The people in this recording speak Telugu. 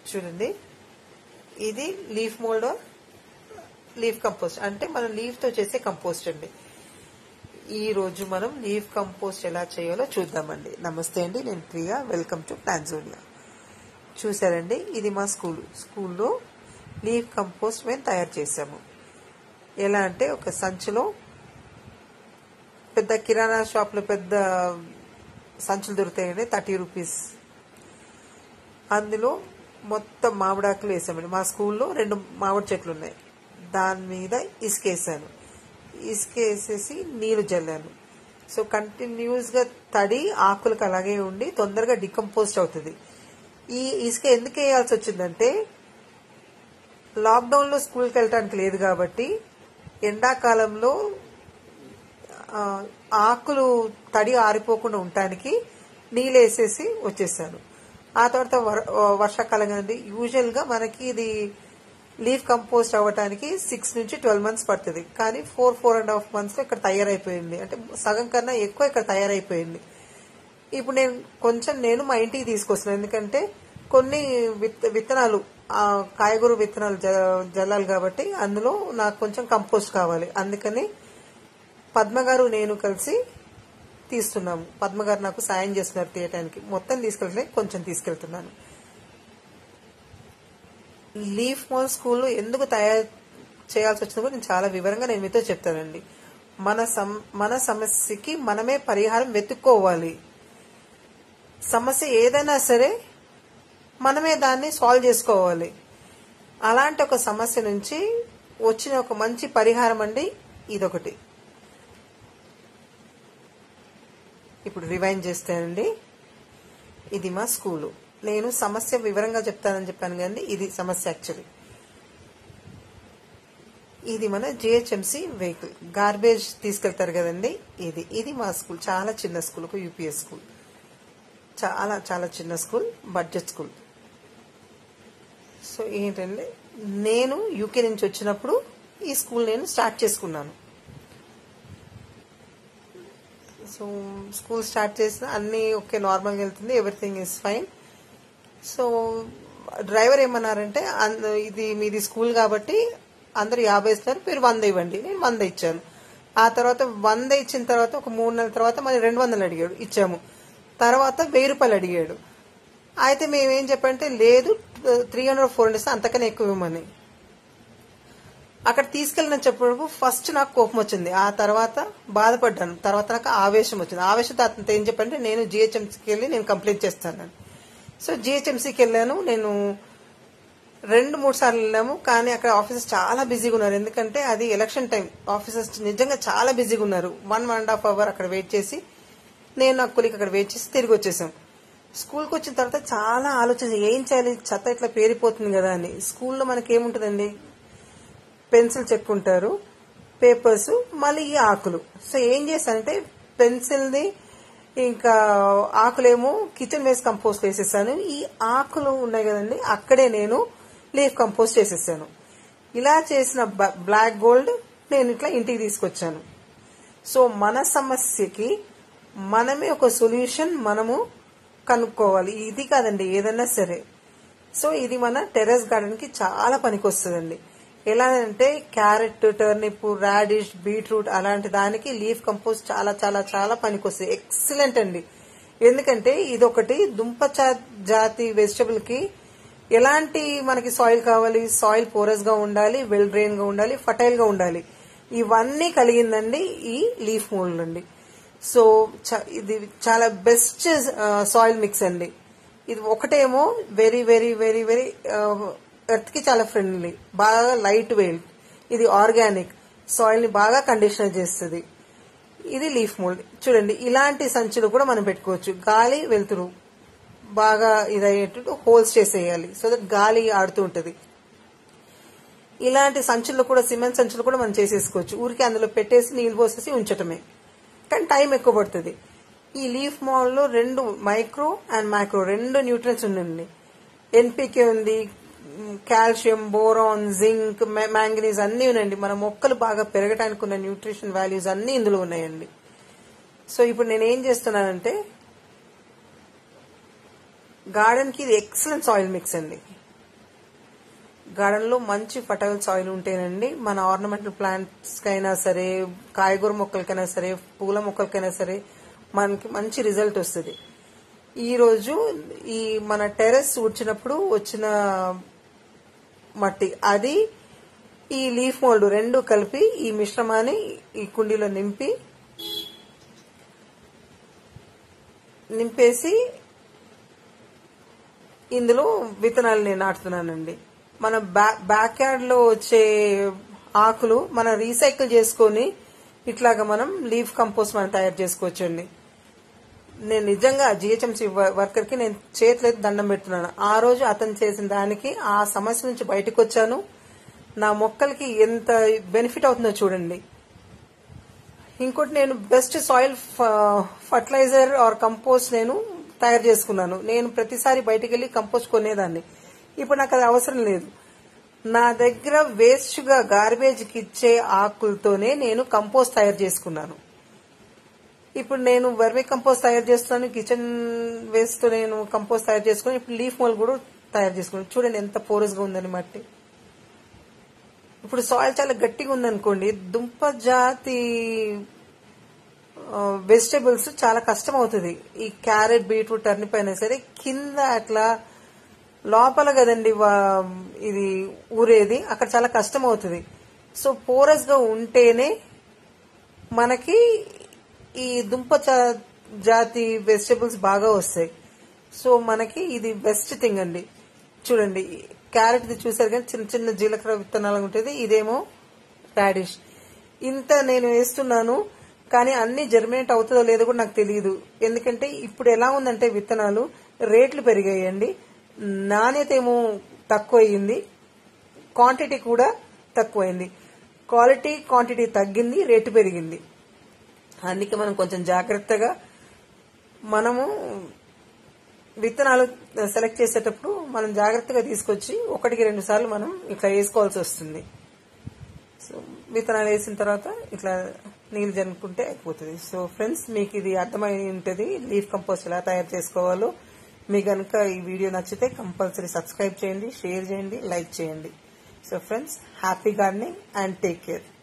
చూడండి ఇది లీఫ్ మోల్డ్ లీఫ్ కంపోస్ట్ అంటే మనం లీఫ్ తో చేసే కంపోస్ట్ అండి ఈ రోజు మనం లీఫ్ కంపోస్ట్ ఎలా చేయాలో చూద్దామండి నమస్తే అండి నేను ప్రియా వెల్కమ్ టు ప్లాన్జోనియా చూసారండి ఇది మా స్కూల్ స్కూల్లో లీఫ్ కంపోస్ట్ మేము తయారు చేసాము ఎలా అంటే ఒక సంచిలో పెద్ద కిరాణా షాప్లో పెద్ద సంచులు దొరుకుతాయండి థర్టీ రూపీస్ అందులో మొత్తం మామిడాకులు వేసామండి మా స్కూల్లో రెండు మామిడి చెట్లు ఉన్నాయి దాని మీద ఇసుక వేసాను ఇసుక వేసేసి నీళ్లు జల్లాను సో కంటిన్యూస్ గా తడి ఆకులకు అలాగే ఉండి తొందరగా డికంపోస్ట్ అవుతుంది ఈ ఇసుక ఎందుకు వేయాల్సి వచ్చిందంటే లాక్డౌన్ లో స్కూల్కి వెళ్ళటానికి లేదు కాబట్టి ఎండాకాలంలో ఆ, ఆకులు తడి ఆరిపోకుండా ఉండటానికి నీళ్ళు వేసేసి వచ్చేసాను ఆ తర్వాత వర్- వర్షాకాలం కదండి యూజువల్ గా మనకి ఇది లీఫ్ కంపోస్ట్ అవ్వటానికి సిక్స్ నుంచి ట్వెల్వ్ మంత్స్ పడుతుంది కానీ four four and half months లో ఇక్కడ తయారైపోయింది అంటే సగం కన్నా ఎక్కువ ఇక్కడ తయారైపోయింది ఇప్పుడు నేను కొంచెం నేను మా ఇంటికి తీసుకొస్తున్నాను ఎందుకంటే కొన్ని విత్ విత్తనాలు ఆ కాయగూర విత్తనాలు జ- జల్లాలి కాబట్టి అందులో నాకు కొంచెం కంపోస్ట్ కావాలి అందుకని పద్మ గారు నేను కలిసి తీస్తున్నాము పద్మ గారు నాకు సాయం చేస్తున్నారు తీయటానికి మొత్తం తీసుకెళ్తే కొంచెం తీసుకెళ్తున్నాను లీఫ్ మోల్ స్కూల్లో ఎందుకు తయారు చేయాల్సి వచ్చిందో కూడా నేను చాలా వివరంగా నేను మీతో చెప్తానండి మన సమ్- మన సమస్యకి మనమే పరిహారం వెతుక్కోవాలి సమస్య ఏదైనా సరే మనమే దాన్ని సాల్వ్ చేసుకోవాలి అలాంటి ఒక సమస్య నుంచి వచ్చిన ఒక మంచి పరిహారం అండి ఇదొకటి ఇప్పుడు రివైండ్ చేస్తానండి ఇది మా స్కూలు నేను సమస్య వివరంగా చెప్తానని చెప్పాను కానీ ఇది సమస్య యాక్చువల్లీ ఇది మన జిహెచ్ఎంసి వెహికల్ గార్బేజ్ తీసుకెళ్తారు కదండి ఇది ఇది మా స్కూల్ చాలా చిన్న స్కూల్ ఒక యూపీఎస్ స్కూల్ చాలా చాలా చిన్న స్కూల్ బడ్జెట్ స్కూల్ సో ఏంటంటే నేను యూకే నుంచి వచ్చినప్పుడు ఈ స్కూల్ నేను స్టార్ట్ చేసుకున్నాను సో స్కూల్ స్టార్ట్ చేసిన అన్ని ఓకే నార్మల్గా వెళ్తుంది everything is fine so driver ఏమన్నారంటే అన్- ఇది మీది స్కూల్ కాబట్టి అందరు యాభై ఇస్తున్నారు మీరు వంద ఇవ్వండి నేను వంద ఇచ్చాను ఆ తర్వాత వంద ఇచ్చిన తర్వాత ఒక మూడు నెలల తర్వాత మళ్ళీ రెండు వందలు అడిగాడు ఇచ్చాము తర్వాత వెయ్యి రూపాయలు అడిగాడు అయితే మేమేం చెప్పంటే లేదు త్రీ హండ్రెడ్ ఫోర్ హండ్రెడ్ ఇస్తే అంతకన్నా ఎక్కువ ఇవ్వమని అక్కడ తీసుకెళ్ళిన చెప్పినప్పుడు ఫస్ట్ నాకు కోపం వచ్చింది ఆ తర్వాత బాధపడ్డాను తర్వాత నాకు ఆవేశం వచ్చింది ఆవేశంతో అతనితో ఏం చెప్పంటే నేను జిహెచ్ఎంసీకి వెళ్ళి నేను కంప్లైంట్ చేస్తాను సో జిహెచ్ఎంసీకి వెళ్ళాను నేను రెండు మూడు సార్లు వెళ్ళాము కానీ అక్కడ ఆఫీసర్స్ చాలా బిజీగా ఉన్నారు ఎందుకంటే అది ఎలక్షన్ టైం ఆఫీసర్స్ నిజంగా చాలా బిజీగా ఉన్నారు one one and half hour అక్కడ వెయిట్ చేసి నేను నా కొలికి అక్కడ వెయిట్ చేసి తిరిగి వచ్చేసాం స్కూల్కి వచ్చిన తర్వాత చాలా ఆలోచన ఏం చేయాలి చెత్త ఇట్లా పేరిపోతుంది కదా అని స్కూల్లో మనకి ఏముంటుందండి పెన్సిల్ చెక్కుంటారు పేపర్స్ మళ్ళీ ఈ ఆకులు సో ఏం చేశానంటే పెన్సిల్ది ఇంకా ఆకులేమో కిచెన్ వేస్ట్ కంపోస్ట్ వేసేసాను ఈ ఆకులు ఉన్నాయి కదండి అక్కడే నేను లీఫ్ కంపోస్ట్ చేసేసాను ఇలా చేసిన బ- బ్లాక్ గోల్డ్ నేను ఇట్లా ఇంటికి తీసుకొచ్చాను సో మన సమస్యకి మనమే ఒక సొల్యూషన్ మనము కనుక్కోవాలి ఇది కాదండి ఏదైనా సరే సో ఇది మన టెర్రస్ గార్డెన్ కి చాలా పనికొస్తుందండి ఎలా అంటే క్యారెట్ టర్నిప్ రాడిష్ బీట్రూట్ అలాంటి దానికి లీఫ్ కంపోస్ట్ చాలా చాలా చాలా పనికొస్తుంది ఎక్సలెంట్ అండి ఎందుకంటే ఇదొకటి దుంప చా- జాతి వెజిటబుల్ కి ఎలాంటి మనకి సాయిల్ కావాలి సాయిల్ పోరస్ గా ఉండాలి వెల్ డ్రైన్ గా ఉండాలి ఫర్టైల్ గా ఉండాలి ఇవన్నీ కలిగిందండి ఈ లీఫ్ మోల్డ్ అండి సో చ- ఇది చాలా బెస్ట్ సాయిల్ మిక్స్ అండి ఇది ఒకటేమో very very very very earth కి చాలా ఫ్రెండ్లీ బాగా లైట్ వెయిట్ ఇది ఆర్గానిక్ సాయిల్ ని బాగా కండిషనర్ చేస్తుంది ఇది లీఫ్ మోల్డ్ చూడండి ఇలాంటి సంచులు కూడా మనం పెట్టుకోవచ్చు గాలి వెలుతురు బాగా ఇదయ్యేటట్టు హోల్స్ చేసేయాలి సో దట్ గాలి ఆడుతూ ఉంటది ఇలాంటి సంచుల్లో కూడా సిమెంట్ సంచులు కూడా మనం చేసేసుకోవచ్చు ఊరికి అందులో పెట్టేసి నీళ్లు పోసేసి ఉంచటమే కానీ టైం ఎక్కువ పడుతుంది ఈ లీఫ్ మాల్ లో రెండు మైక్రో అండ్ మైక్రో రెండు న్యూట్రియన్స్ ఉందండి ఎన్పికే ఉంది కాల్షియం బోరాన్ జింక్ మ్యాంగనీస్ అన్ని ఉన్నాయండి మన మొక్కలు బాగా పెరగడానికి ఉన్న న్యూట్రిషన్ వాల్యూస్ అన్ని ఇందులో ఉన్నాయండి సో ఇప్పుడు నేను ఏం చేస్తున్నానంటే గార్డెన్ కి ఇది ఎక్సలెంట్ సాయిల్ మిక్స్ అండి గార్డెన్ లో మంచి ఫర్టైల్ సాయిల్ ఉంటేనండి మన ఆర్నమెంటల్ ప్లాంట్స్ కైనా సరే కాయగూర మొక్కలకైనా సరే పూల మొక్కలకైనా సరే మనకి మంచి రిజల్ట్ వస్తుంది ఈ రోజు ఈ మన టెర్రస్ ఊడ్చినప్పుడు వచ్చిన మట్టి అది ఈ లీఫ్ మోల్డ్ రెండు కలిపి ఈ మిశ్రమాన్ని ఈ కుండీలో నింపి నింపేసి ఇందులో విత్తనాలు నేను నాటుతున్నానండి మన బ్యాక్ యార్డ్ లో వచ్చే ఆకులు మనం రీసైకిల్ చేసుకొని ఇట్లాగా మనం లీఫ్ కంపోస్ట్ మనం తయారు చేసుకోవచ్చండి నేను నిజంగా జిహెచ్ఎంసీ వర్కర్ కి నేను చేతులు దండం పెడుతున్నాను ఆ రోజు అతను చేసిన దానికి ఆ సమస్య నుంచి బయటకు వచ్చాను నా మొక్కలకి ఎంత బెనిఫిట్ అవుతుందో చూడండి ఇంకోటి నేను best soil fertiliser or compost నేను తయారు చేసుకున్నాను నేను ప్రతిసారి బయటికి వెళ్ళి కంపోస్ట్ కొనేదాన్ని ఇప్పుడు నాకు అది అవసరం లేదు నా దగ్గర వేస్ట్ గా గార్బేజ్ కి ఇచ్చే ఆకులతోనే నేను కంపోస్ట్ తయారు చేసుకున్నాను ఇప్పుడు నేను వర్మీ కంపోస్ట్ తయారు చేస్తున్నాను కిచెన్ వేస్ట్ తో నేను కంపోస్ట్ తయారు చేసుకుని ఇప్పుడు లీఫ్ మోల్ కూడా తయారు చేసుకున్నాను చూడండి ఎంత పోరస్ గా ఉందని మట్టి ఇప్పుడు సాయిల్ చాలా గట్టిగా ఉందనుకోండి దుంప జాతి వెజిటేబుల్స్ చాలా కష్టం అవుతుంది ఈ క్యారెట్ బీట్రూట్ టర్నిప్ అయినా సరే కింద అట్లా లోపల కదండి ఇది ఊరేది అక్కడ చాలా కష్టం అవుతుంది సో పోరస్ గా ఉంటేనే మనకి ఈ దుంప జాతి వెజిటేబుల్స్ బాగా వస్తాయి సో మనకి ఇది బెస్ట్ థింగ్ అండి చూడండి క్యారెట్ ఇది చూసారు కానీ చిన్న చిన్న జీలకర్ర విత్తనాలు ఉంటుంది ఇదేమో రాడిష్ ఇంత నేను వేస్తున్నాను కానీ అన్ని జర్మినేట్ అవుతుందో లేదో కూడా నాకు తెలియదు ఎందుకంటే ఇప్పుడు ఎలా ఉందంటే విత్తనాలు రేట్లు పెరిగాయండి నాణ్యత ఏమో తక్కువ అయ్యింది క్వాంటిటీ కూడా తక్కువైంది క్వాలిటీ క్వాంటిటీ తగ్గింది రేటు పెరిగింది అందుకే మనం కొంచెం జాగ్రత్తగా మనము విత్తనాలు సెలెక్ట్ చేసేటప్పుడు మనం జాగ్రత్తగా తీసుకొచ్చి ఒకటికి రెండు సార్లు మనం ఇట్లా వేసుకోవాల్సి వస్తుంది సో విత్తనాలు వేసిన తర్వాత ఇట్లా నీళ్ళు జరుపుకుంటే అయిపోతుంది సో ఫ్రెండ్స్ మీకు ఇది అర్థమై ఉంటుంది లీఫ్ కంపోస్ట్ ఎలా తయారు చేసుకోవాలో మీకు కనుక ఈ వీడియో నచ్చితే కంపల్సరీ సబ్స్క్రైబ్ చేయండి షేర్ చేయండి లైక్ చేయండి so friends happy gardening and take care